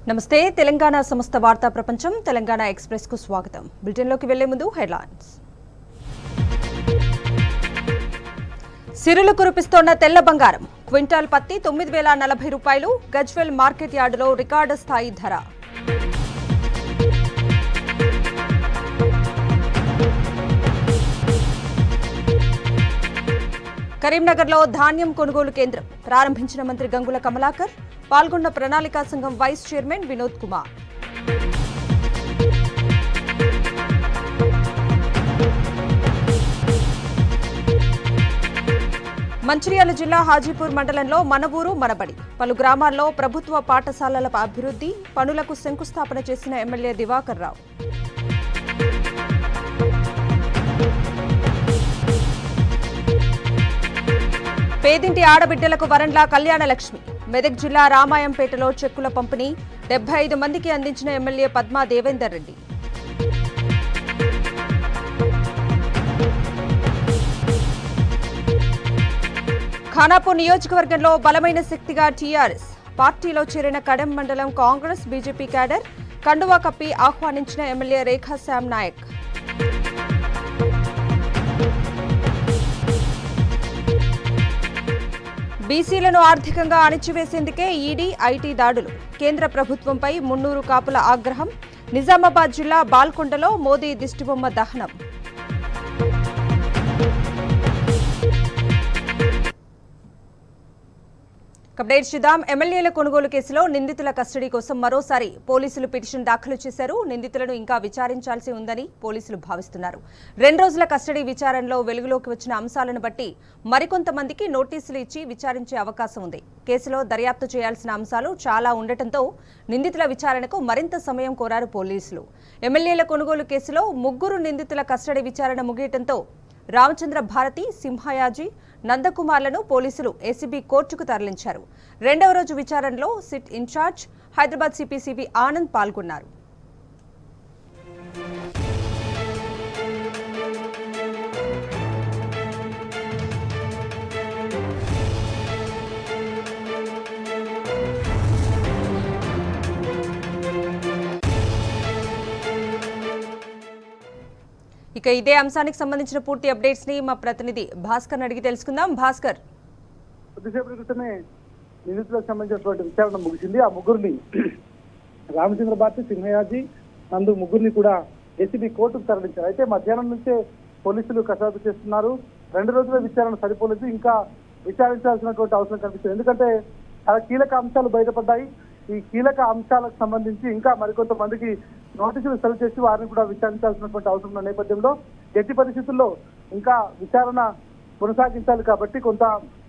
నమస్తే తెలంగాణ సంస్థ వార్తా ప్రపంచం తెలంగాణ ఎక్స్ప్రెస్ కు స్వాగతం బులెటిన్లోకి వెళ్లే ముందు హెడ్లైన్స్ సిరులు కురిపిస్తోన్న తెల్ల బంగారం క్వింటాల్ పత్తి తొమ్మిది వేల నలభై రూపాయలు గజ్వెల్ మార్కెట్ యార్డులో రికార్డు స్థాయి ధర కరీంనగర్లో ధాన్యం కొనుగోలు కేంద్రం ప్రారంభించిన మంత్రి గంగుల కమలాకర్ పాల్గొన్న ప్రణాళికా సంఘం వైస్ చైర్మన్ వినోద్ కుమార్ మంచిర్యాల జిల్లా హాజీపూర్ మండలంలో మన ఊరు మనబడి పలు గ్రామాల్లో ప్రభుత్వ పాఠశాలల అభివృద్ధి పనులకు శంకుస్థాపన చేసిన ఎమ్మెల్యే దివాకర్ రావు పేదింటి ఆడబిడ్డలకు వరండ్ల కళ్యాణ లక్ష్మి మెదక్ జిల్లా రామాయంపేటలో చెక్కుల పంపిణీ డెబ్బై ఐదు మందికి అందించిన ఎమ్మెల్యే పద్మా దేవేందర్ రెడ్డి ఖానాపూర్ నియోజకవర్గంలో బలమైన శక్తిగా టీఆర్ఎస్ పార్టీలో చేరిన కడెం మండలం కాంగ్రెస్ బీజేపీ క్యాడర్ కండువా కప్పి ఆహ్వానించిన ఎమ్మెల్యే రేఖా శ్యామ్ నాయక్ బీసీలను ఆర్థికంగా అణిచివేసేందుకే ఈడీ ఐటీ దాడులు కేంద్ర ప్రభుత్వంపై మున్నూరు కాపుల ఆగ్రహం నిజామాబాద్ జిల్లా బాల్కొండలో మోదీ దిష్టిబొమ్మ దహనం అప్డేట్స్ చూద్దాం ఎమ్మెల్యేల కొనుగోలు కేసులో నిందితుల కస్టడీ కోసం మరోసారి పోలీసులు పిటిషన్ దాఖలు చేశారు నిందితులను ఇంకా విచారించాల్సి ఉందని పోలీసులు భావిస్తున్నారు రెండు రోజుల కస్టడీ విచారణలో వెలుగులోకి వచ్చిన అంశాలను బట్టి మరికొంతమందికి నోటీసులు ఇచ్చి విచారించే అవకాశం ఉంది కేసులో దర్యాప్తు చేయాల్సిన అంశాలు చాలా ఉండటంతో నిందితుల విచారణకు మరింత సమయం కోరారు పోలీసులు ఎమ్మెల్యేల కొనుగోలు కేసులో ముగ్గురు నిందితుల కస్టడీ విచారణ ముగియటంతో రామచంద్ర భారతి సింహయాజీ నందకుమార్లను పోలీసులు ఏసీబీ కోర్టుకు తరలించారు రెండవ రోజు విచారణలో SIT incharge Hyderabad CPCB Anand పాల్గొన్నారు ఇక ఇదే అంశానికి సంబంధించిన పూర్తి అప్డేట్స్ ని మా ప్రతినిధి భాస్కర్ అడిగి తెలుసుకుందాం భాస్కర్ కొద్దిసేపటి క్రితమే నిందితులకు సంబంధించినటువంటి విచారణ ముగిసింది ఆ ముగ్గురిని రామచంద్ర భారతి సింహయాజీ నందు ముగ్గురిని కూడా ఏసీబీ కోర్టుకు తరలించారు అయితే మధ్యాహ్నం నుంచే పోలీసులు కసరత్తు చేస్తున్నారు రెండు రోజుల విచారణ సరిపోలేదు ఇంకా విచారించాల్సినటువంటి అవసరం కనిపిస్తుంది ఎందుకంటే చాలా కీలక అంశాలు బయటపడ్డాయి ఈ కీలక అంశాలకు సంబంధించి ఇంకా మరికొంతమందికి నోటీసులు సెలవు చేసి వారిని కూడా విచారించాల్సినటువంటి అవసరం ఉన్న నేపథ్యంలో ఎట్టి పరిస్థితుల్లో ఇంకా విచారణ కొనసాగించాలి కాబట్టి కొంత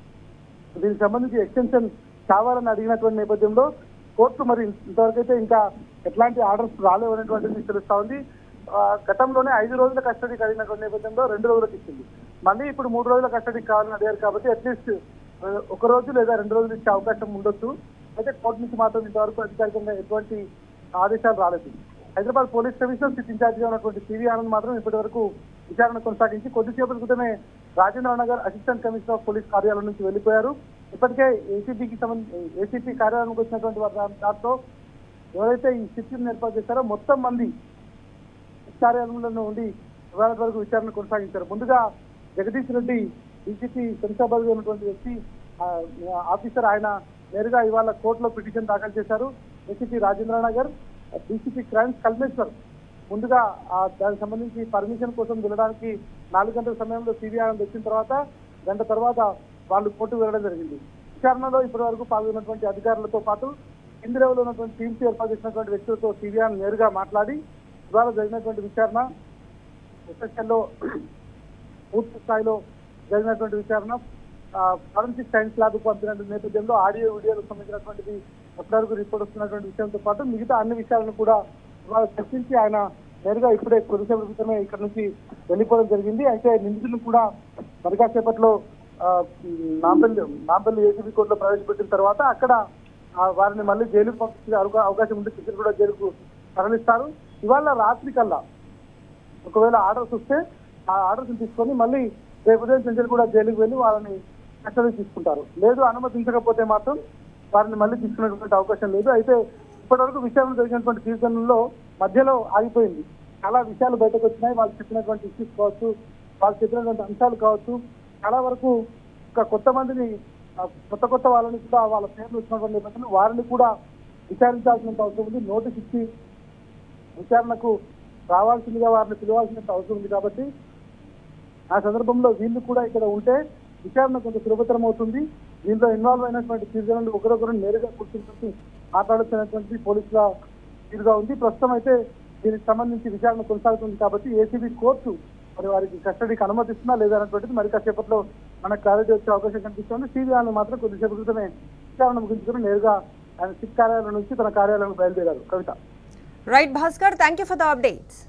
దీనికి సంబంధించి ఎక్స్టెన్షన్ కావాలని అడిగినటువంటి నేపథ్యంలో కోర్టు మరి ఇంతవరకైతే ఇంకా ఎట్లాంటి ఆర్డర్స్ రాలేవు అనేటువంటిది తెలుస్తా ఉంది ఆ, గతంలోనే ఐదు రోజుల కస్టడీకి అడిగినటువంటి నేపథ్యంలో రెండు రోజులకు ఇచ్చింది మళ్ళీ ఇప్పుడు మూడు రోజుల కస్టడీకి కావాలని అడిగారు కాబట్టి అట్లీస్ట్ ఒక రోజు లేదా రెండు రోజులు ఇచ్చే అవకాశం ఉండొచ్చు అయితే కోర్టు నుంచి మాత్రం ఇంతవరకు అధికారికంగా ఎటువంటి ఆదేశాలు రాలేదు హైదరాబాద్ పోలీస్ కమిషనర్ సిట్ ఇన్ఛార్జిగా ఉన్నటువంటి సివి ఆనంద్ మాత్రం ఇప్పటి వరకు విచారణ కొనసాగించి కొద్దిసేపటి క్రితమే Rajendra Nagar assistant commissioner of police కార్యాలయం నుంచి వెళ్ళిపోయారు ఇప్పటికే ఏసీపీకి సంబంధించి ఏసీపీ కార్యాలయానికి వచ్చినటువంటి వారి దాంట్లో ఎవరైతే ఈ సిట్టింగ్ ఏర్పాటు చేశారో మొత్తం మంది కార్యాలయంలో ఉండి ఇవాళ వరకు విచారణ కొనసాగించారు ముందుగా జగదీష్ రెడ్డి డీసీపీ శంషాబాద్ లో ఉన్నటువంటి వ్యక్తి ఆ, ఆఫీసర్ ఆయన నేరుగా ఇవాళ కోర్టులో పిటిషన్ దాఖలు చేశారు ACP Rajendra Nagar DCP crimes Kalmeshwar ముందుగా ఆ దానికి సంబంధించి పర్మిషన్ కోసం వెళ్ళడానికి నాలుగు గంటల సమయంలో సిబిఐ వచ్చిన తర్వాత గంట తర్వాత వాళ్ళు కోర్టు వెళ్ళడం జరిగింది విచారణలో ఇప్పటి వరకు పాల్గొన్నటువంటి అధికారులతో పాటు కింది లెవెల్ ఉన్నటువంటి టీమ్స్ ఏర్పాటు చేసినటువంటి వ్యక్తులతో సిబిఐ నేరుగా మాట్లాడి ఇవాళ జరిగినటువంటి విచారణ ఎస్ఎస్ఎల్లో పూర్తి స్థాయిలో జరిగినటువంటి విచారణ ఫారెన్సిక్ సైన్స్ ల్యాబ్ పంపిన నేపథ్యంలో ఆడియో వీడియోలకు సంబంధించినటువంటిది ఎప్పటివరకు రిపోర్ట్ వస్తున్నటువంటి విషయంతో పాటు మిగతా అన్ని విషయాలను కూడా ఇవాళ చర్చించి ఆయన నేరుగా ఇప్పుడే కొద్దిసేపు క్రితమే ఇక్కడ నుంచి వెళ్ళిపోవడం జరిగింది అయితే నిందితులను కూడా మరి కాసేపట్లో ఆ, నాంపల్లి నాంపల్లి ఏసీబీ కోర్టులో ప్రవేశపెట్టిన తర్వాత అక్కడ ఆ, వారిని మళ్ళీ జైలుకు పంపించే అవకా- అవకాశం ఉంటే టికెట్ కూడా జైలుకు తరలిస్తారు ఇవాళ రాత్రి కల్లా ఒకవేళ ఆర్డర్స్ వస్తే ఆ ఆర్డర్స్ తీసుకొని మళ్ళీ రేపు ఉదయం చెంచల్ కూడా జైలుకు వెళ్ళి వాళ్ళని కస్టడీ తీసుకుంటారు లేదు అనుమతించకపోతే మాత్రం వారిని మళ్ళీ తీసుకునేటువంటి అవకాశం లేదు అయితే ఇప్పటివరకు విషయంలో జరిగినటువంటి సీజన్లో మధ్యలో ఆగిపోయింది చాలా విషయాలు బయటకు వచ్చినాయి వాళ్ళు చెప్పినటువంటి ఇష్యూస్ కావచ్చు వాళ్ళు చెప్పినటువంటి అంశాలు కావచ్చు చాలా వరకు ఇంకా కొత్త మందిని ఆ, కొత్త కొత్త వాళ్ళని కూడా వాళ్ళ పేర్లు వచ్చినటువంటి నేపథ్యంలో వారిని కూడా విచారించాల్సినంత అవసరం ఉంది నోటీస్ ఇచ్చి విచారణకు రావాల్సిందిగా వారిని పిలవాల్సినంత అవసరం ఉంది కాబట్టి ఆ సందర్భంలో వీళ్ళు కూడా ఇక్కడ ఉంటే విచారణ కొంత సులభతరం అవుతుంది దీంట్లో ఇన్వాల్వ్ అయినటువంటి సిటిజన్లు ఒకరొకరు నేరుగా కూర్చుని మాట్లాడుతున్నటువంటి పోలీసుల తీరుగా ఉంది ప్రస్తుతం అయితే దీనికి సంబంధించి విచారణ కొనసాగుతుంది కాబట్టి ఏసీబీ కోర్టు మరి వారికి కస్టడీకి అనుమతిస్తున్నా లేదా అనేటువంటిది మరి కాసేపట్లో మనకు క్లారిటీ వచ్చే అవకాశం కనిపిస్తుంది సిబిఐ మాత్రం కొద్దిసేపు క్రితమే విచారణ ముగించుకుని నేరుగా ఆయన సిట్ కార్యాలయం నుంచి తన కార్యాలయం బయలుదేరారు Kavitha right Bhaskar thank you for the updates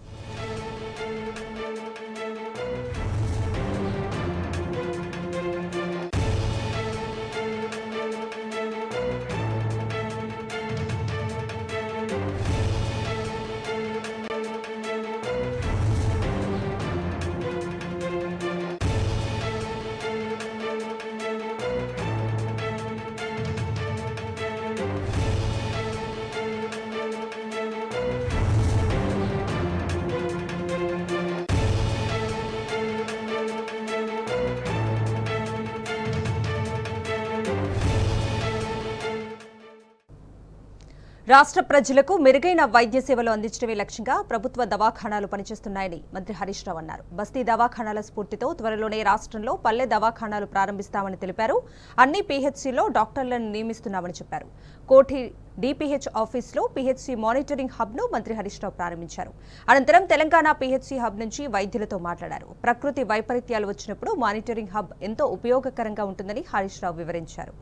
రాష్ట్ర ప్రజలకు మెరుగైన వైద్య సేవలు అందించడమే లక్ష్యంగా ప్రభుత్వ దవాఖానాలు పనిచేస్తున్నాయని మంత్రి హరీష్ రావు అన్నారు బస్తీ దవాఖానాల స్ఫూర్తితో త్వరలోనే రాష్ట్రంలో పల్లె దవాఖానాలు ప్రారంభిస్తామని తెలిపారు అన్ని పీహెచ్సీలో డాక్టర్లను నియమిస్తున్నామని చెప్పారు కోఠి డిపిహెచ్ ఆఫీస్లో పీహెచ్సీ మానిటరింగ్ హబ్ను మంత్రి హరీష్ రావు ప్రారంభించారు అనంతరం తెలంగాణ పీహెచ్సీ హబ్ నుంచి వైద్యులతో మాట్లాడారు ప్రకృతి వైపరీత్యాలు వచ్చినప్పుడు మానిటరింగ్ హబ్ ఎంతో ఉపయోగకరంగా ఉంటుందని హరీష్ రావు వివరించారు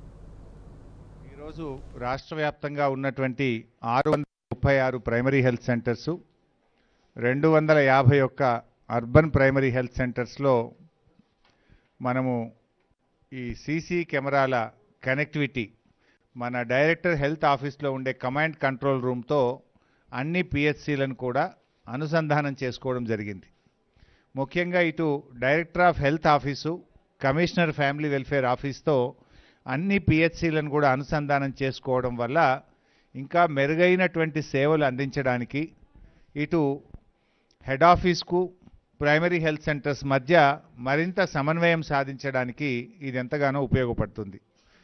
ఈరోజు రాష్ట్ర వ్యాప్తంగా ఉన్నటువంటి ఆరు వందల ముప్పై ఆరు ప్రైమరీ హెల్త్ సెంటర్సు రెండు వందల యాభై ఒక్క అర్బన్ ప్రైమరీ హెల్త్ సెంటర్స్లో మనము ఈ సీసీ కెమెరాల కనెక్టివిటీ మన డైరెక్టర్ హెల్త్ ఆఫీస్లో ఉండే కమాండ్ కంట్రోల్ రూమ్తో అన్ని పిహెచ్సిలను కూడా అనుసంధానం చేసుకోవడం జరిగింది ముఖ్యంగా ఇటు director of health office commissioner family welfare ఆఫీస్తో అన్ని పిహెచ్సిలను కూడా అనుసంధానం చేసుకోవడం వల్ల ఇంకా మెరుగైనటువంటి సేవలు అందించడానికి ఇటు హెడ్ ఆఫీస్కు ప్రైమరీ హెల్త్ సెంటర్స్ మధ్య మరింత సమన్వయం సాధించడానికి ఇది ఎంతగానో ఉపయోగపడుతుంది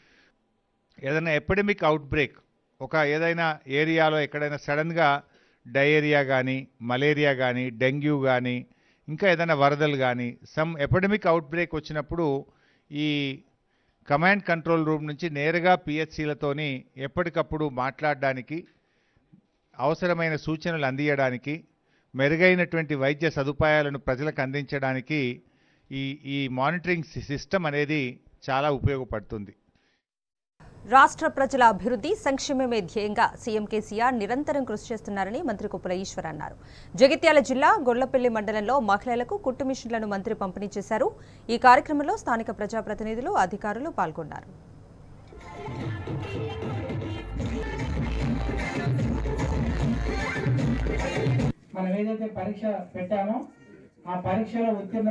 ఏదైనా ఎపిడమిక్ అవుట్బ్రేక్ ఒక ఏదైనా ఏరియాలో ఎక్కడైనా సడన్గా డయేరియా కానీ మలేరియా కానీ డెంగ్యూ కానీ ఇంకా ఏదైనా వరదలు కానీ సమ్ ఎపిడమిక్ అవుట్బ్రేక్ వచ్చినప్పుడు ఈ కమాండ్ కంట్రోల్ రూమ్ నుంచి నేరుగా పిహెచ్సిలతోని ఎప్పటికప్పుడు మాట్లాడడానికి అవసరమైన సూచనలు అందియడానికి మెరుగైనటువంటి వైద్య సదుపాయాలను ప్రజలకు అందించడానికి ఈ ఈ మానిటరింగ్ సిస్టమ్ అనేది చాలా ఉపయోగపడుతుంది రాష్ట్ర ప్రజల అభివృద్ధి సంక్షేమమే ధ్యేయంగా సీఎం కేసీఆర్ నిరంతరం కృషి చేస్తున్నారని మంత్రి కుప్పల ఈశ్వర్ అన్నారు జగిత్యాల జిల్లా గొళ్లపల్లి మండలంలో మహిళలకు కుట్టు మిషన్లను మంత్రి పంపిణీ చేశారు ఈ కార్యక్రమంలో స్థానిక ప్రజాప్రతినిధులు అధికారులు పాల్గొన్నారు మనం ఏదైతే పరీక్ష పెట్టామో ఆ పరీక్షలో ఉత్తీర్ణ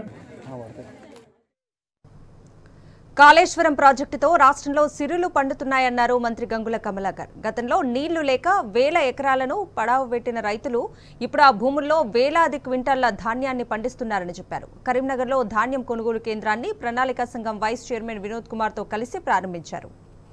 కాళేశ్వరం ప్రాజెక్టుతో రాష్ట్రంలో సిరులు పండుతున్నాయన్నారు మంత్రి గంగుల కమలాకర్ గతంలో నీళ్లు లేక వేల ఎకరాలను పడావు పెట్టిన రైతులు ఇప్పుడు ఆ భూముల్లో వేలాది క్వింటాళ్ల ధాన్యాన్ని పండిస్తున్నారని చెప్పారు కరీంనగర్లో ధాన్యం కొనుగోలు కేంద్రాన్ని ప్రణాళికా సంఘం వైస్ చైర్మన్ వినోద్ కుమార్తో కలిసి ప్రారంభించారు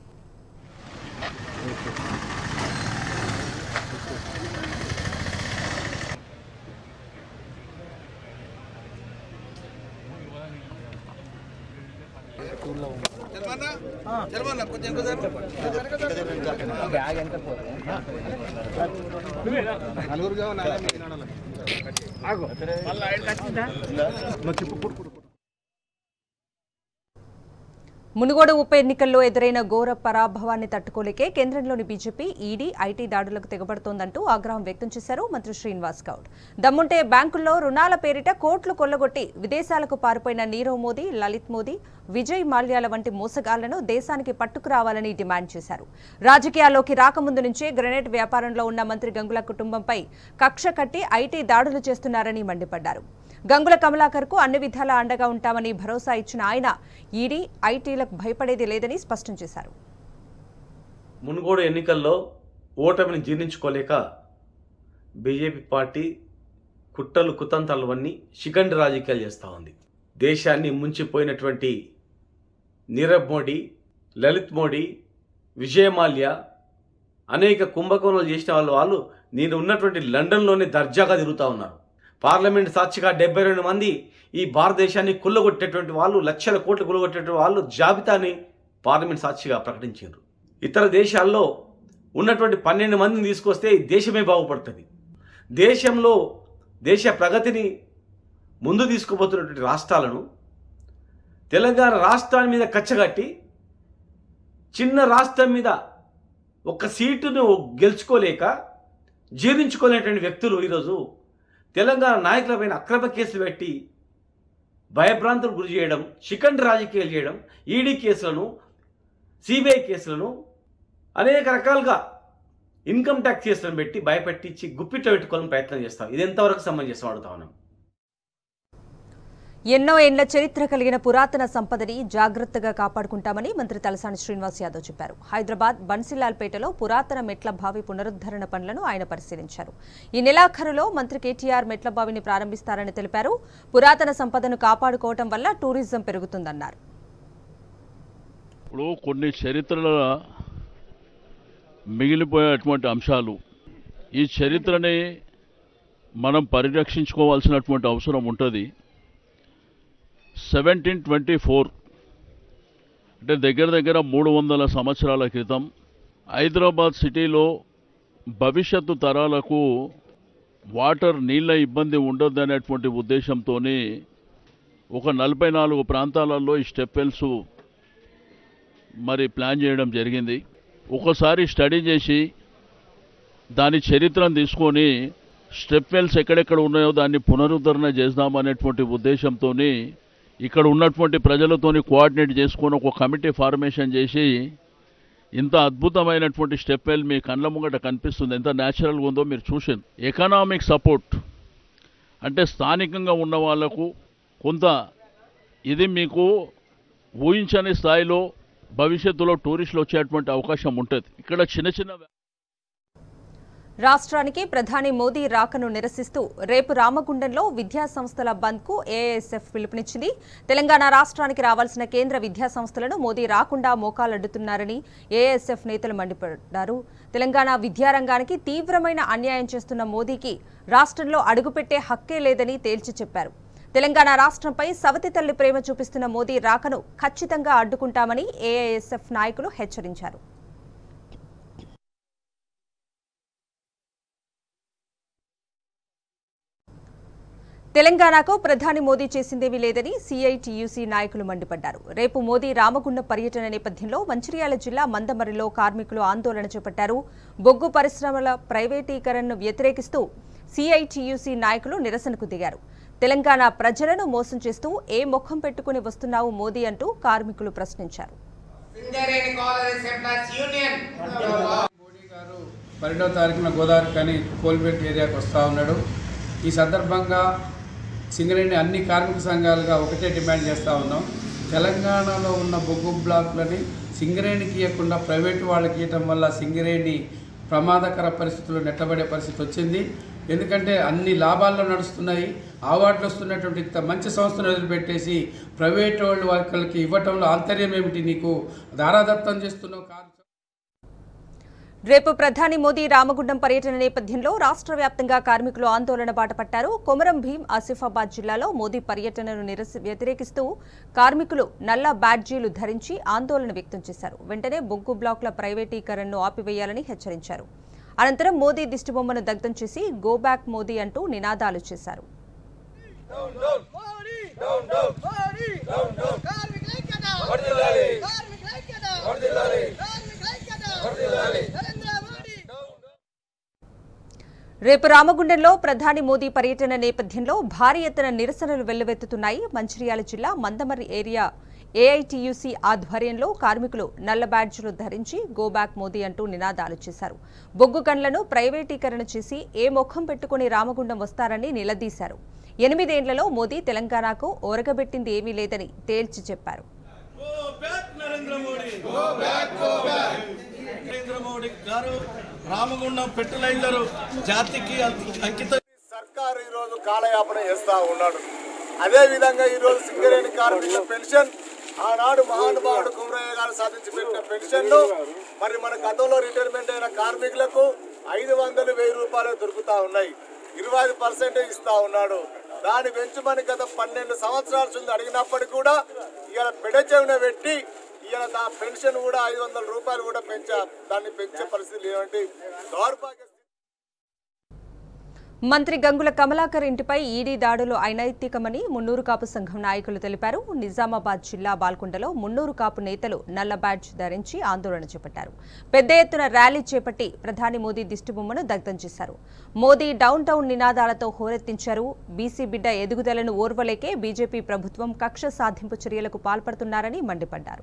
మునుగోడు ఉప ఎన్నికల్లో ఎదురైన ఘోర పరాభవాన్ని తట్టుకోలేకే కేంద్రంలోని బీజేపీ ఈడీ ఐటీ దాడులకు తెగబడుతోందంటూ ఆగ్రహం వ్యక్తం చేశారు మంత్రి శ్రీనివాస్ గౌడ్ దమ్ముంటే బ్యాంకుల్లో రుణాల పేరిట కోట్లు కొల్లగొట్టి విదేశాలకు పారిపోయిన నీరవ్ మోదీ లలిత్ మోదీ విజయ్ మాల్యాల వంటి మోసగాళ్లను దేశానికి పట్టుకురావాలని డిమాండ్ చేశారు రాజకీయాల్లోకి రాకముందు నుంచే గ్రెనేడ్ వ్యాపారంలో ఉన్న మంత్రి గంగుల కుటుంబంపై కక్ష కట్టి ఐటీ దాడులు చేస్తున్నారని మండిపడ్డారు గంగుల కమలాకర్ కు అన్ని విధాలా అండగా ఉంటామని భరోసా ఇచ్చిన ఆయన ఈడీ ఐటీలకు భయపడేది లేదని స్పష్టం చేశారు మునుగోడు ఎన్నికల్లో ఓటమిని జీర్ణించుకోలేక బీజేపీ పార్టీ కుట్రలు కుతంత్రాలు అన్నీ శిఖండి రాజకీయాలు చేస్తూ ఉంది దేశాన్ని ముంచిపోయినటువంటి నీరవ్ మోడీ లలిత్ మోడీ విజయమాల్య అనేక కుంభకోణాలు చేసిన వాళ్ళు వాళ్ళు నేను ఉన్నటువంటి లండన్లోనే దర్జాగా తిరుగుతూ ఉన్నారు పార్లమెంట్ సాక్షిగా డెబ్బై రెండు మంది ఈ భారతదేశాన్ని కుల్లగొట్టేటువంటి వాళ్ళు లక్షల కోట్లు కుల్లగొట్టేటువంటి వాళ్ళు జాబితాని పార్లమెంట్ సాక్షిగా ప్రకటించారు ఇతర దేశాల్లో ఉన్నటువంటి పన్నెండు మందిని తీసుకొస్తే ఈ దేశమే బాగుపడుతుంది దేశంలో దేశ ప్రగతిని ముందు తీసుకుపోతున్నటువంటి రాష్ట్రాలను తెలంగాణ రాష్ట్రాన్ని మీద కచ్చగట్టి చిన్న రాష్ట్రం మీద ఒక సీటును గెలుచుకోలేక జీర్ణించుకోలేనటువంటి వ్యక్తులు ఈరోజు తెలంగాణ నాయకులపైన అక్రమ కేసులు పెట్టి భయభ్రాంతులు గురి చేయడం షికండ్ రాజకీయాలు చేయడం ఈడీ కేసులను సిబిఐ కేసులను అనేక రకాలుగా ఇన్కమ్ ట్యాక్స్ కేసులను పెట్టి భయపెట్టించి గుప్పిట్లో పెట్టుకోవాలని ప్రయత్నం చేస్తాం ఇది ఎంతవరకు సమంజసం అడుగుతా ఉన్నాం ఎన్నో ఏండ్ల చరిత్ర కలిగిన పురాతన సంపదని జాగ్రత్తగా కాపాడుకుంటామని మంత్రి తలసాని శ్రీనివాస్ యాదవ్ చెప్పారు హైదరాబాద్ బన్సిలాల్పేటలో పురాతన మెట్ల బావి పునరుద్ధరణ పనులను ఆయన పరిశీలించారు ఈ నెలాఖరులో మంత్రి కేటీఆర్ మెట్ల బావిని ప్రారంభిస్తారని తెలిపారు పురాతన సంపదను కాపాడుకోవటం వల్ల టూరిజం పెరుగుతుందన్నారు ఇప్పుడు కొన్ని చరిత్రల మిగిలిపోయేటువంటి అంశాలు ఈ చరిత్రని మనం పరిరక్షించుకోవాల్సినటువంటి అవసరం ఉంటుంది సెవెంటీన్ ట్వంటీ ఫోర్ అంటే దగ్గర దగ్గర మూడు వందల సంవత్సరాల క్రితం హైదరాబాద్ సిటీలో భవిష్యత్తు తరాలకు వాటర్ నీళ్ళ ఇబ్బంది ఉండొద్దనేటువంటి ఉద్దేశంతో ఒక నలభై నాలుగు ప్రాంతాలలో ఈ స్టెప్ వెల్స్ మరి ప్లాన్ చేయడం జరిగింది ఒకసారి స్టడీ చేసి దాని చరిత్రను తీసుకొని స్టెప్ వెల్స్ ఎక్కడెక్కడ ఉన్నాయో దాన్ని పునరుద్ధరణ చేద్దామనేటువంటి ఉద్దేశంతో ఇక్కడ ఉన్నటువంటి ప్రజలతోని కోఆర్డినేట్ చేసుకొని ఒక కమిటీ ఫార్మేషన్ చేసి ఇంత అద్భుతమైనటువంటి స్టెప్ వెల్ మీ కళ్ళ ముంగట కనిపిస్తుంది ఎంత న్యాచురల్గా ఉందో మీరు చూసారు ఎకనామిక్ సపోర్ట్ అంటే స్థానికంగా ఉన్న వాళ్లకు కొంత ఇది మీకు ఊహించని స్థాయిలో భవిష్యత్తులో టూరిస్టులు వచ్చేటువంటి అవకాశం ఉంటుంది ఇక్కడ చిన్న చిన్న రాష్ట్రానికి ప్రధాని మోదీ రాకను నిరసిస్తూ రేపు రామగుండంలో విద్యా సంస్థల బంద్కు ఏఐఎస్ఎఫ్ పిలుపునిచ్చింది తెలంగాణ రాష్ట్రానికి రావాల్సిన కేంద్ర విద్యా సంస్థలను మోదీ రాకుండా మోకాలడ్డుతున్నారని ఏఐఎస్ఎఫ్ నేతలు మండిపడ్డారు తెలంగాణ విద్యారంగానికి తీవ్రమైన అన్యాయం చేస్తున్న మోదీకి రాష్ట్రంలో అడుగుపెట్టే హక్కే లేదని తేల్చి చెప్పారు తెలంగాణ రాష్ట్రంపై సవతి తల్లి ప్రేమ చూపిస్తున్న మోదీ రాకను ఖచ్చితంగా అడ్డుకుంటామని ఏఐఎస్ఎఫ్ నాయకులు హెచ్చరించారు తెలంగాణకు ప్రధాని మోదీ చేసిందేమీ లేదని సిఐటియుసి నాయకులు మండిపడ్డారు రేపు మోదీ రామగుండం పర్యటన నేపథ్యంలో మంచిర్యాల జిల్లా మందమరిలో కార్మికులు ఆందోళన చేపట్టారు బొగ్గు పరిశ్రమల ప్రైవేటీకరణను వ్యతిరేకిస్తూ సిఐటియుసి నాయకులు నిరసనకు దిగారు తెలంగాణ ప్రజలను మోసం చేస్తూ ఏ ముఖం పెట్టుకుని వస్తున్నావు మోదీ అంటూ కార్మికులు ప్రశ్నించారు Singareni collieries employees union Modi garu పన్నెండవ తారీఖున గోదావరి కానీ కోల్బెట్ ఏరియాకి వస్తూ ఉన్నాడు ఈ సందర్భంగా సింగరేణి అన్ని కార్మిక సంఘాలుగా ఒకటే డిమాండ్ చేస్తూ ఉన్నాం తెలంగాణలో ఉన్న బొగ్గు బ్లాక్లని సింగరేణికి ఇవ్వకుండా ప్రైవేటు వాళ్ళకి ఇవ్వటం వల్ల సింగరేణి ప్రమాదకర పరిస్థితుల్లో నెట్టబడే పరిస్థితి వచ్చింది ఎందుకంటే అన్ని లాభాల్లో నడుస్తున్నాయి అవార్డులు వస్తున్నటువంటి ఇంత మంచి సంస్థను వదిలిపెట్టేసి ప్రైవేట్ వాళ్ళు వాళ్ళకి ఇవ్వటంలో ఆంతర్యం ఏమిటి నీకు దారాదత్తం చేస్తున్నావు కాదు రేపు ప్రధాని మోదీ రామగుండం పర్యటన నేపథ్యంలో రాష్ట్ర వ్యాప్తంగా కార్మికులు ఆందోళన బాట పట్టారు కొమరం భీం ఆసిఫాబాద్ జిల్లాలో మోదీ పర్యటనను నిరసి వ్యతిరేకిస్తూ కార్మికులు నల్ల బ్యాడ్జీలు ధరించి ఆందోళన వ్యక్తం చేశారు వెంటనే బొగ్గు బ్లాకుల ప్రైవేటీకరణను ఆపివేయాలని హెచ్చరించారు అనంతరం మోదీ దిష్టిబొమ్మను దగ్ధం చేసి గో బ్యాక్ మోదీ అంటూ నినాదాలు చేశారు రేపు రామగుండంలో ప్రధాని మోదీ పర్యటన నేపథ్యంలో భారీ ఎత్తున నిరసనలు వెల్లువెత్తుతున్నాయి మంచిర్యాల జిల్లా మందమర్రి ఏరియా ఏఐటియుసి ఆధ్వర్యంలో కార్మికులు నల్ల బ్యాడ్జ్లు ధరించి గో బ్యాక్ మోదీ అంటూ నినాదాలు చేశారు బొగ్గు గన్లను ప్రైవేటీకరణ చేసి ఏ ముఖం పెట్టుకుని రామగుండం వస్తారని నిలదీశారు ఎనిమిదేండ్లలో మోదీ తెలంగాణకు ఓరగబెట్టింది ఏమీ లేదని తేల్చి చెప్పారు నరేంద్ర మోడీ గారు రామగుండం ఫెర్టిలైజర్ జాతికి అంకితం సర్కారు ఈరోజు కాలయాపన చేస్తూ ఉన్నాడు అదే విధంగా ఈరోజు సింగరేణి కార్మికుల పెన్షన్ ఆనాడు మహానుభావుడు కుమరయ్య గారు సాధించి పెట్టిన పెన్షన్లు మరి మన గతంలో రిటైర్మెంట్ అయిన కార్మికులకు ఐదు వందలు వెయ్యి రూపాయలు దొరుకుతా ఉన్నాయి ఇరవై ఐదు పర్సెంట్ ఇస్తా ఉన్నాడు దాన్ని పెంచమని గత పన్నెండు సంవత్సరాల నుంచి అడిగినప్పటికీ కూడా ఇవాళ పెడచెవిన పెట్టి ఇవాళ దా పెన్షన్ కూడా ఐదు వందల రూపాయలు కూడా పెంచా దాన్ని పెంచే పరిస్థితి లేవంటి దౌర్భాగ్య మంత్రి గంగుల కమలాకర్ ఇంటిపై ఈడీ దాడులు అనైతికమని మున్నూరు కాపు సంఘం నాయకులు తెలిపారు నిజామాబాద్ జిల్లా బాల్కొండలో మున్నూరు కాపు నేతలు నల్ల బ్యాడ్జ్ ధరించి ఆందోళన చేపట్టారు పెద్ద ఎత్తున ర్యాలీ చేపట్టి ప్రధాని మోదీ దిష్టిబొమ్మను దగ్ధం చేశారు మోదీ డౌన్ టౌన్ నినాదాలతో హోరెత్తించారు బీసీ బిడ్డ ఎదుగుదలను ఓర్వలేకే బీజేపీ ప్రభుత్వం కక్ష సాధింపు చర్యలకు పాల్పడుతున్నారని మండిపడ్డారు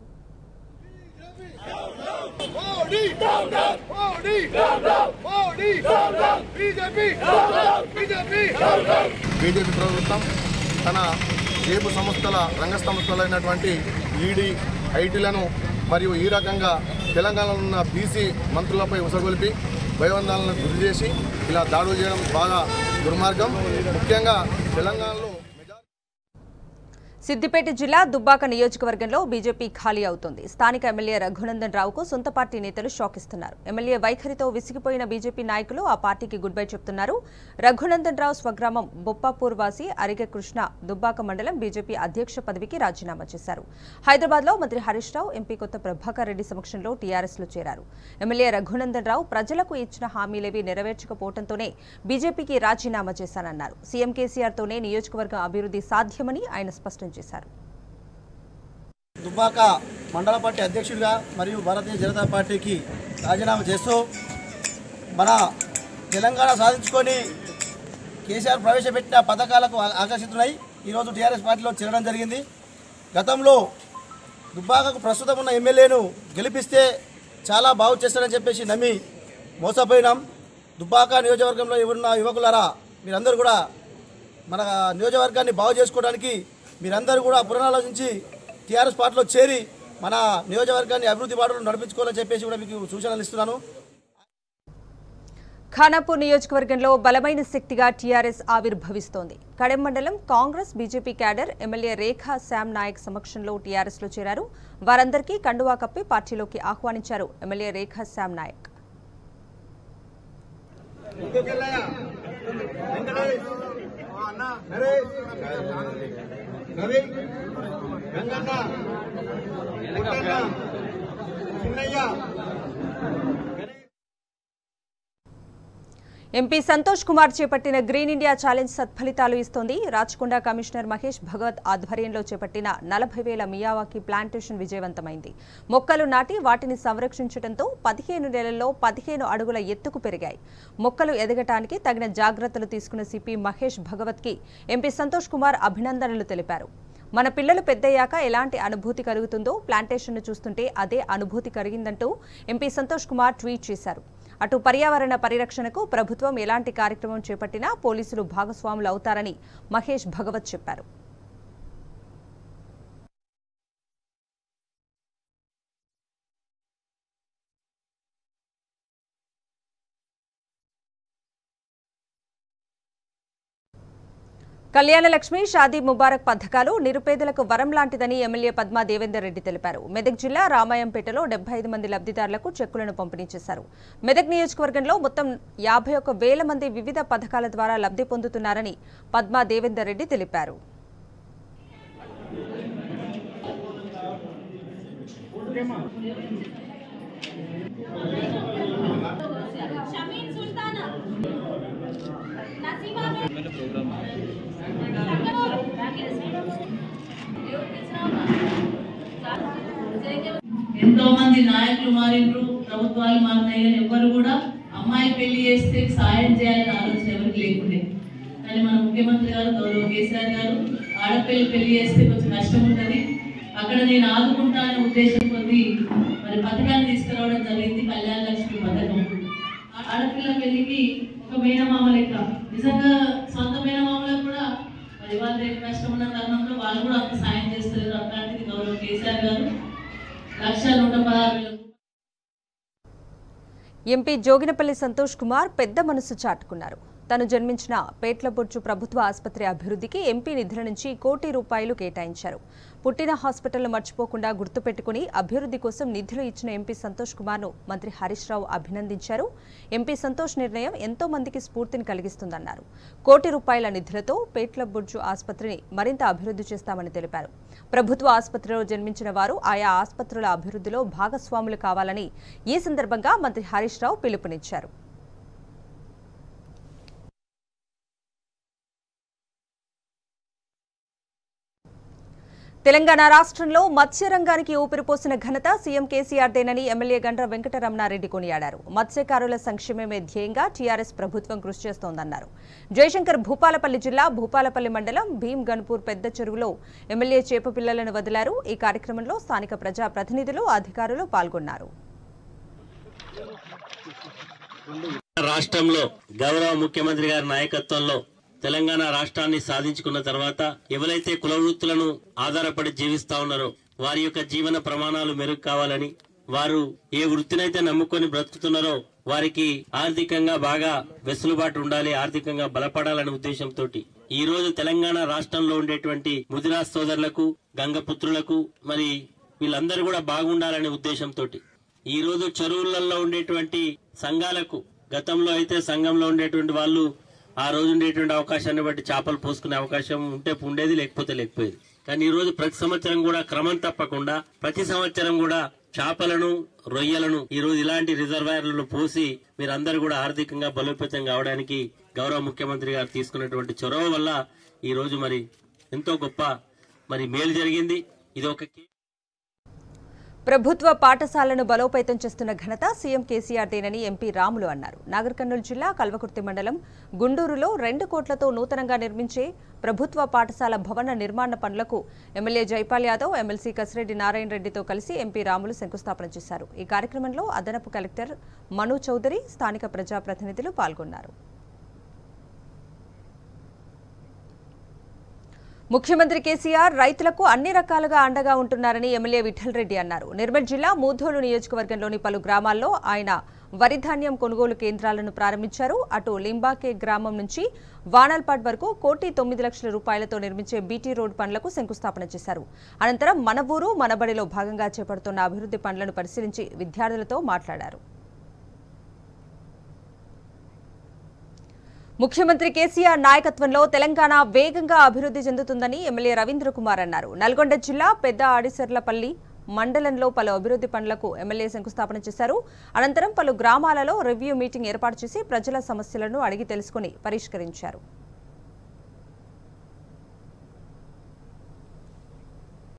బీజేపీ ప్రభుత్వం తన జేబు సంస్థల రంగ సంస్థలైనటువంటి ఈడీ ఐటీలను మరియు ఈ రకంగా తెలంగాణలో ఉన్న బీసీ మంత్రులపై ఉసగొలిపి భయవందాలను గురి చేసి ఇలా దాడులు చేయడం బాగా దుర్మార్గం ముఖ్యంగా తెలంగాణలో సిద్దిపేట జిల్లా దుబ్బాక నియోజకవర్గంలో బీజేపీ ఖాళీ అవుతోంది స్థానిక ఎమ్మెల్యే రఘునందన్ రావుకు సొంత పార్టీ నేతలు షాక్ ఇస్తున్నారు ఎమ్మెల్యే వైఖరితో విసిగిపోయిన బీజేపీ నాయకులు ఆ పార్టీకి గుడ్ బై చెప్తున్నారు రఘునందన్ రావు స్వగ్రామం బొప్పాపూర్ వాసి అరిగ కృష్ణ దుబ్బాక మండలం బీజేపీ అధ్యక్ష పదవికి రాజీనామా చేశారు హైదరాబాద్లో మంత్రి హరీష్ రావు ఎంపీ కొత్త ప్రభాకర్ రెడ్డి సమక్షంలో టీఆర్ఎస్లో చేరారు ఎమ్మెల్యే రఘునందన్ రావు ప్రజలకు ఇచ్చిన హామీలేవి నెరవేర్చకపోవడంతోనే బీజేపీకి రాజీనామా చేశానన్నారు సీఎం కేసీఆర్తోనే నియోజకవర్గం అభివృద్ధి సాధ్యమని ఆయన స్పష్టం చేశారు దుబ్బాక మండల పార్టీ అధ్యక్షుడిగా మరియు భారతీయ జనతా పార్టీకి రాజీనామా చేస్తూ మన తెలంగాణ సాధించుకొని కేసీఆర్ ప్రవేశపెట్టిన పథకాలకు ఆ- ఆకర్షితున్నాయి ఈరోజు టీఆర్ఎస్ పార్టీలో చేరడం జరిగింది గతంలో దుబ్బాకకు ప్రస్తుతం ఉన్న ఎమ్మెల్యేను గెలిపిస్తే చాలా బాగు చేస్తారని చెప్పేసి నమ్మి మోసపోయినాం దుబ్బాక నియోజకవర్గంలో ఉన్న యువకులారా మీరందరూ కూడా మన నియోజకవర్గాన్ని బాగు చేసుకోవడానికి మీరందరూ కూడా పునరాలోచించి టీఆర్ఎస్ పార్టీలో చేరి మన నియోజకవర్గాన్ని అభివృద్ధి బాటలో నడిపించుకోవాలని చెప్పేసి కూడా మీకు సూచనలు ఇస్తున్నాను ఖానాపూర్ నియోజకవర్గంలో బలమైన శక్తిగా టీఆర్ఎస్ ఆవిర్భవిస్తోంది కడెం మండలం Congress BJP cadre MLA Rekha Shyam Nayak సమక్షంలో టీఆర్ఎస్లో చేరారు వారందరికీ కండువా కప్పి పార్టీలోకి ఆహ్వానించారు ఎమ్మెల్యే రేఖా శ్యామ్ నాయక్ ఎంపీ సంతోష్ కుమార్ చేపట్టిన గ్రీన్ ఇండియా ఛాలెంజ్ సత్ఫలితాలు ఇస్తోంది రాచకొండ కమిషనర్ మహేష్ భగవత్ ఆధ్వర్యంలో చేపట్టిన నలభై వేల మియావాకి ప్లాంటేషన్ విజయవంతమైంది మొక్కలు నాటి వాటిని సంరక్షించడంతో పదిహేను నెలల్లో పదిహేను అడుగుల ఎత్తుకు పెరిగాయి మొక్కలు ఎదగటానికి తగిన జాగ్రత్తలు తీసుకున్న సిపి మహేష్ భగవత్కి ఎంపీ సంతోష్ కుమార్ అభినందనలు తెలిపారు మన పిల్లలు పెద్దయ్యాక ఎలాంటి అనుభూతి కలుగుతుందో ప్లాంటేషన్ను చూస్తుంటే అదే అనుభూతి కలిగిందంటూ ఎంపీ సంతోష్ కుమార్ ట్వీట్ చేశారు అటు పర్యావరణ పరిరక్షణకు ప్రభుత్వం ఎలాంటి కార్యక్రమం చేపట్టినా పోలీసులు భాగస్వాములు అవుతారని మహేష్ భగవత్ చెప్పారు కళ్యాణ లక్ష్మి షాదీ ముబారక్ పథకాలు నిరుపేదలకు వరం లాంటిదని ఎమ్మెల్యే పద్మా దేవేందర్ రెడ్డి తెలిపారు మెదక్ జిల్లా రామాయంపేటలో డెబ్బై ఐదు మంది లబ్ధిదారులకు చెక్కులను పంపిణీ చేశారు మెదక్ నియోజకవర్గంలో మొత్తం యాభై ఒక్క వేల మంది వివిధ పథకాల ద్వారా లబ్ధి పొందుతున్నారని పద్మా దేవేందర్ రెడ్డి తెలిపారు ఎంతో మంది నాయకులు మారిండ్రు ప్రభుత్వాలు మారినాయి కానీ ఎవ్వరు కూడా అమ్మాయి పెళ్లి చేస్తే సాయం చేయాలని ఆలోచన ఎవరికి లేకుండే కానీ మన ముఖ్యమంత్రి గారు గౌరవ కేసీఆర్ గారు ఆడపిల్లి పెళ్లి చేస్తే కొంచెం కష్టం ఉంటుంది అక్కడ నేను ఆదుకుంటా అనే ఉద్దేశం కొద్ది మరి పథకాన్ని తీసుకురావడం జరిగింది కళ్యాణ లక్ష్మి పథకం ఆడపిల్ల పెళ్లికి ఒక మేనమామ లెక్క నిజంగా సొంత మేనమామలకు కూడా మరి వాళ్ళ రేపు కష్టం ఉన్న తరుణంలో వాళ్ళు కూడా అంత సాయం చేస్తారు అట్లాంటిది గౌరవ కేసీఆర్ గారు లక్ష నూట పదహారు వేల ఎంపీ జోగినపల్లి సంతోష్ కుమార్ పెద్ద మనసు చాటుకున్నారు తను జన్మించిన పేట్లబొర్చు ప్రభుత్వ ఆసుపత్రి అభివృద్ధికి ఎంపీ నిధుల నుంచి కోటి రూపాయలు కేటాయించారు పుట్టిన హాస్పిటల్ మర్చిపోకుండా గుర్తుపెట్టుకుని అభివృద్ధి కోసం నిధులు ఇచ్చిన ఎంపీ సంతోష్ కుమార్ను మంత్రి హరీష్ రావు అభినందించారు ఎంపీ సంతోష్ నిర్ణయం ఎంతో మందికి స్ఫూర్తిని కలిగిస్తుందన్నారు కోటి రూపాయల నిధులతో పేట్లబొర్జు ఆసుపత్రిని మరింత అభివృద్ధి చేస్తామని తెలిపారు ప్రభుత్వ ఆసుపత్రిలో జన్మించిన వారు ఆయా ఆసుపత్రుల అభివృద్ధిలో భాగస్వాములు కావాలని ఈ సందర్భంగా మంత్రి హరీష్ రావు పిలుపునిచ్చారు తెలంగాణ రాష్ట్రంలో మత్స్యరంగానికి ఊపిరిపోసిన ఘనత సీఎం కేసీఆర్దేనని ఎమ్మెల్యే గండ్ర వెంకటరమణారెడ్డి కొనియాడారు మత్స్యకారుల సంక్షేమమే ధ్యేయంగా టీఆర్ఎస్ ప్రభుత్వం కృషి చేస్తోందన్నారు జయశంకర్ భూపాలపల్లి జిల్లా భూపాలపల్లి మండలం భీమ్ గన్పూర్ పెద్ద చెరువులో ఎమ్మెల్యే చేప పిల్లలను వదిలారు ఈ కార్యక్రమంలో స్థానిక ప్రజా ప్రతినిధులు అధికారులు పాల్గొన్నారు రాష్ట్రంలో గౌరవ ముఖ్యమంత్రి గారి నాయకత్వంలో తెలంగాణ రాష్ట్రాన్ని సాధించుకున్న తర్వాత ఎవరైతే కుల వృత్తులను ఆధారపడి జీవిస్తా ఉన్నారో వారి యొక్క జీవన ప్రమాణాలు మెరుగు కావాలని వారు ఏ వృత్తినైతే నమ్ముకొని బ్రతుకుతున్నారో వారికి ఆర్థికంగా బాగా వెసులుబాటు ఉండాలి ఆర్థికంగా బలపడాలనే ఉద్దేశంతో ఈ రోజు తెలంగాణ రాష్ట్రంలో ఉండేటువంటి ముదిరా సోదరులకు గంగపుత్రులకు మరి వీళ్ళందరూ కూడా బాగుండాలనే ఉద్దేశంతో ఈ రోజు చెరువులలో ఉండేటువంటి సంఘాలకు గతంలో అయితే సంఘంలో ఉండేటువంటి వాళ్ళు ఆ రోజు ఉండేటువంటి అవకాశాన్ని బట్టి చేపలు పోసుకునే అవకాశం ఉంటే ఉండేది లేకపోతే లేకపోయేది కానీ ఈ రోజు ప్రతి సంవత్సరం కూడా క్రమం తప్పకుండా ప్రతి సంవత్సరం కూడా చేపలను రొయ్యలను ఈ రోజు ఇలాంటి రిజర్వాయర్లను పోసి మీరందరూ కూడా ఆర్థికంగా బలోపేతం కావడానికి గౌరవ ముఖ్యమంత్రి గారు తీసుకున్నటువంటి చొరవ వల్ల ఈ రోజు మరి ఎంతో గొప్ప మరి మేలు జరిగింది ఇది ఒక ప్రభుత్వ పాఠశాలను బలోపేతం చేస్తున్న ఘనత సీఎం కేసీఆర్దేనని ఎంపీ రాములు అన్నారు నాగర్ కర్నూలు జిల్లా కల్వకుర్తి మండలం గుండూరులో రెండు కోట్లతో నూతనంగా నిర్మించే ప్రభుత్వ పాఠశాల భవన నిర్మాణ పనులకు ఎమ్మెల్యే జైపాల్ యాదవ్ ఎమ్మెల్సీ కసిరెడ్డి నారాయణ రెడ్డితో కలిసి ఎంపీ రాములు శంకుస్థాపన చేశారు ఈ కార్యక్రమంలో అదనపు కలెక్టర్ మను చౌదరి స్థానిక ప్రజాప్రతినిధులు పాల్గొన్నారు ముఖ్యమంత్రి కేసీఆర్ రైతులకు అన్ని రకాలుగా అండగా ఉంటున్నారని ఎమ్మెల్యే విఠల్ రెడ్డి అన్నారు నిర్మల్ జిల్లా మూధోలు నియోజకవర్గంలోని పలు గ్రామాల్లో ఆయన వరి ధాన్యం కొనుగోలు కేంద్రాలను ప్రారంభించారు అటు లింబాకే గ్రామం నుంచి వానల్పాడ్ వరకు కోటి తొమ్మిది లక్షల రూపాయలతో నిర్మించే బీటీ రోడ్ పనులకు శంకుస్థాపన చేశారు అనంతరం మన ఊరు మనబడిలో భాగంగా చేపడుతున్న అభివృద్ధి పనులను పరిశీలించి విద్యార్థులతో మాట్లాడారు ముఖ్యమంత్రి కేసీఆర్ నాయకత్వంలో తెలంగాణ వేగంగా అభివృద్ధి చెందుతుందని ఎమ్మెల్యే రవీంద్ర కుమార్ అన్నారు నల్గొండ జిల్లా పెద్ద ఆడిసర్లపల్లి మండలంలో పలు అభివృద్ధి పనులకు ఎమ్మెల్యే శంకుస్థాపన చేశారు అనంతరం పలు గ్రామాలలో రివ్యూ మీటింగ్ ఏర్పాటు చేసి ప్రజల సమస్యలను అడిగి తెలుసుకుని పరిష్కరించారు